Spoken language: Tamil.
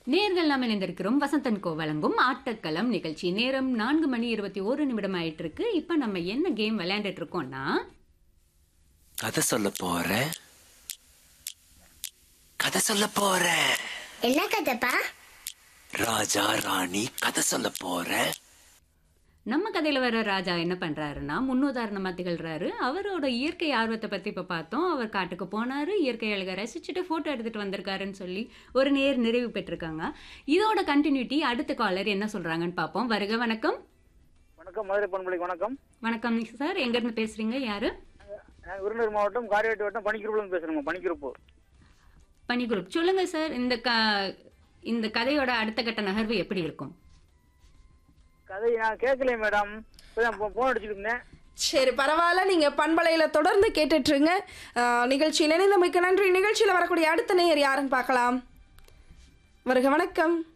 நேர்கள் நாம் இணைந்திருக்கிறோம் வசந்தன் கோ வழங்கும் ஆட்டக்களம் நிகழ்ச்சி நேரம் நான்கு மணி இருபத்தி ஒரு நிமிடம் ஆயிட்டு இருக்கு இப்ப நம்ம என்ன கேம் விளையாண்டுட்டு இருக்கோம்னா கதை சொல்ல போறேன் கதை சொல்ல போறேன் என்ன கதைப்பா ராஜா ராணி கதை சொல்ல போறேன் நம்ம கதையில வர ராஜா என்ன பண்றாருன்னா முன்னுதாரணமா திகழ்றாரு அவரோட இயற்கை ஆர்வத்தை பத்தி இப்ப பார்த்தோம் அவர் காட்டுக்கு போனாரு இயற்கை அழகை ரசிச்சுட்டு போட்டோ எடுத்துட்டு வந்திருக்காருன்னு சொல்லி ஒரு நேர் நிறைவு பெற்றிருக்காங்க இதோட கண்டினியூட்டி அடுத்த காலர் என்ன சொல்றாங்கன்னு பார்ப்போம் வருக வணக்கம் வணக்கம் மதுரை பண்பலைக்கு வணக்கம் வணக்கம் சார் எங்க இருந்து பேசுறீங்க யாரு நான் விருதுநகர் மாவட்டம் காரியாட்டி வட்டம் பனிக்குறுப்புல பேசுறேங்க பனிக்குறுப்பு பனி குரூப் சொல்லுங்க சார் இந்த க இந்த கதையோட அடுத்த கட்ட நகர்வு எப்படி இருக்கும் கதை நான் கேட்கலையே மேடம் இப்பதான் போன் அடிச்சுட்டு இருந்தேன் சரி பரவாயில்ல நீங்க பண்பலையில தொடர்ந்து கேட்டுட்டு இருங்க ஆஹ், நிகழ்ச்சியில் இணைந்தமைக்கு நன்றி நிகழ்ச்சியில் வரக்கூடிய அடுத்த நேயர் யாருன்னு பார்க்கலாம் வருக வணக்கம்